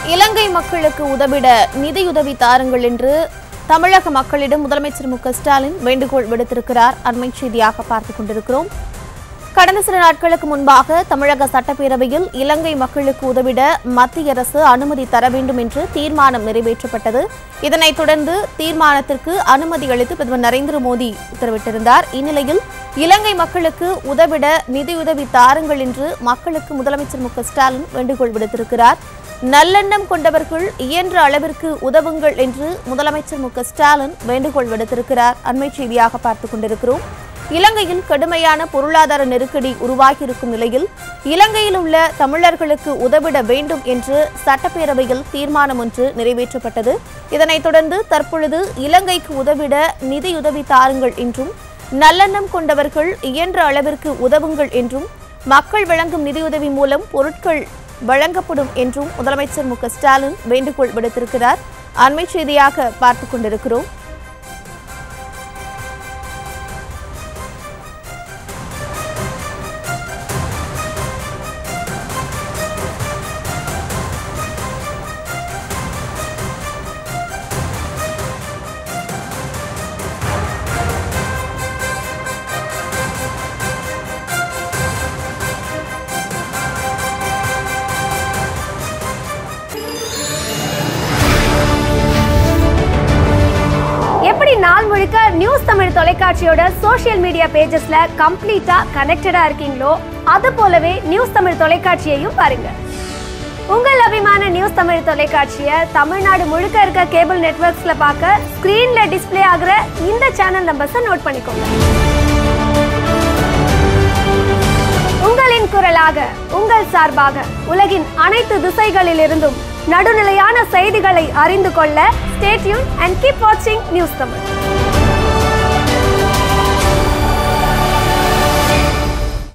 இலங்கை மக்களுக்கு உதவிட நிதியுதவி தாருங்கள் என்று தமிழக மக்களிடம் முதலமைச்சர் மு க ஸ்டாலின் வேண்டுகோள் விடுத்திருக்கிறார் அண்மை செய்தியாக பார்த்துக் கொண்டிருக்கிறோம் கடந்த சில நாட்களுக்கு முன்பாக தமிழக சட்டப்பேரவையில் இலங்கை மக்களுக்கு உதவிட மத்திய அரசு அனுமதி தர வேண்டும் என்று தீர்மானம் நிறைவேற்றப்பட்டது இதனைத் தொடர்ந்து தீர்மானத்திற்கு அனுமதி அளித்து பிரதமர் நரேந்திர மோடி உத்தரவிட்டிருந்தார் இந்நிலையில் இலங்கை மக்களுக்கு உதவிட நிதியுதவி தாருங்கள் என்று மக்களுக்கு முதலமைச்சர் மு க ஸ்டாலின் வேண்டுகோள் விடுத்திருக்கிறார் நல்லெண்ணம் கொண்டவர்கள் இயன்ற அளவிற்கு உதவுங்கள் என்று முதலமைச்சர் மு க ஸ்டாலின் வேண்டுகோள் விடுத்திருக்கிறார் அண்மை செய்தியாக பார்த்துக் கொண்டிருக்கிறோம் இலங்கையில் கடுமையான பொருளாதார நெருக்கடி உருவாகியிருக்கும் நிலையில் இலங்கையில் உள்ள தமிழர்களுக்கு உதவிட வேண்டும் என்று சட்டப்பேரவையில் தீர்மானம் ஒன்று நிறைவேற்றப்பட்டது இதனைத் தொடர்ந்து தற்பொழுது இலங்கைக்கு உதவிட நிதியுதவி தாருங்கள் என்றும் நல்லெண்ணம் கொண்டவர்கள் இயன்ற அளவிற்கு உதவுங்கள் என்றும் மக்கள் வழங்கும் நிதியுதவி மூலம் பொருட்கள் வழங்கப்படும் என்றும் முதலமைச்சர் மு க ஸ்டாலின் வேண்டுகோள் விடுத்திருக்கிறார் அண்மை செய்தியாக பார்த்துக் கொண்டிருக்கிறோம் எப்படி நாள் முழுக்க நியூஸ் தமிழ் தொலைக்காட்சியோட சோஷியல் மீடியா பேஜஸ்ல கம்ப்ளீட்டா கனெக்டடா இருக்கீங்களோ அது போலவே நியூஸ் தமிழ் தொலைக்காட்சியையும் பாருங்க உங்கள் அபிமான நியூஸ் தமிழ் தொலைக்காட்சியை தமிழ்நாடு முழுக்க இருக்க கேபிள் நெட்வொர்க்ஸ்ல பார்க்க ஸ்கிரீன்ல டிஸ்ப்ளே ஆகுற இந்த சேனல் நம்பர்ஸை நோட் பண்ணிக்கோங்க உங்களின் குரலாக உங்கள் சார்பாக உலகின் அனைத்து திசைகளிலிருந்தும் நடுநிலையான செய்திகளை அறிந்து கொள்ள ஸ்டேட்யூன் அண்ட் கீப் வாட்சிங் நியூஸ் தமிழ்